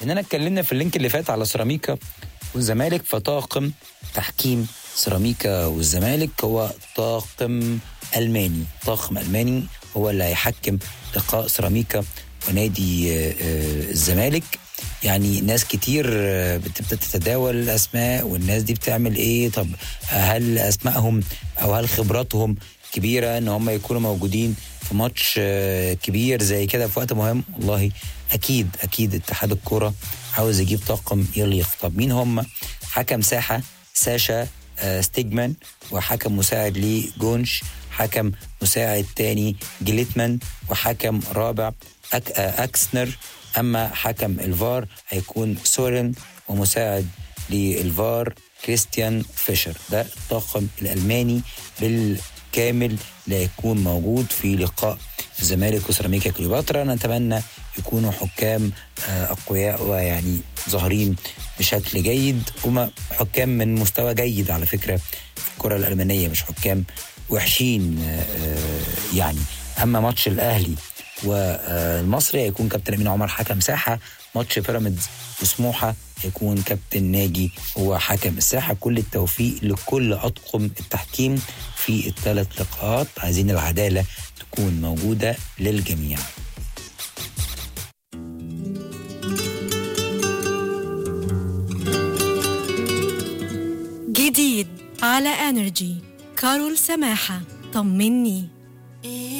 اننا اتكلمنا في اللينك اللي فات على سيراميكا والزمالك فطاقم تحكيم سيراميكا والزمالك هو طاقم الماني طاقم الماني هو اللي هيحكم لقاء سيراميكا ونادي آه، آه، الزمالك يعني ناس كتير آه، بتبدا تتداول الاسماء والناس دي بتعمل ايه طب هل اسمائهم او هل خبراتهم كبيره ان هم يكونوا موجودين في ماتش آه، كبير زي كده في وقت مهم والله اكيد اكيد اتحاد الكوره عاوز يجيب طاقم يليق طب مين هم حكم ساحه ساشا آه، ستيجمان وحكم مساعد ليه جونش حكم مساعد تاني جليتمان وحكم رابع أك آه، أكسنر أما حكم الفار هيكون سورين ومساعد للفار كريستيان فيشر ده الطاقم الألماني بالكامل اللي هيكون موجود في لقاء الزمالك وسيراميكا كليوباترا نتمنى يكونوا حكام آه، أقوياء ويعني ظاهرين بشكل جيد هما حكام من مستوى جيد على فكرة في الكرة الألمانية مش حكام وحشين آه، آه، يعني أما ماتش الأهلي والمصري هيكون كابتن امين عمر حكم ساحه ماتش بيراميدز وسموحه هيكون كابتن ناجي هو حكم الساحه كل التوفيق لكل اطقم التحكيم في الثلاث لقاءات عايزين العداله تكون موجوده للجميع جديد على انرجي كارول سماحة طمني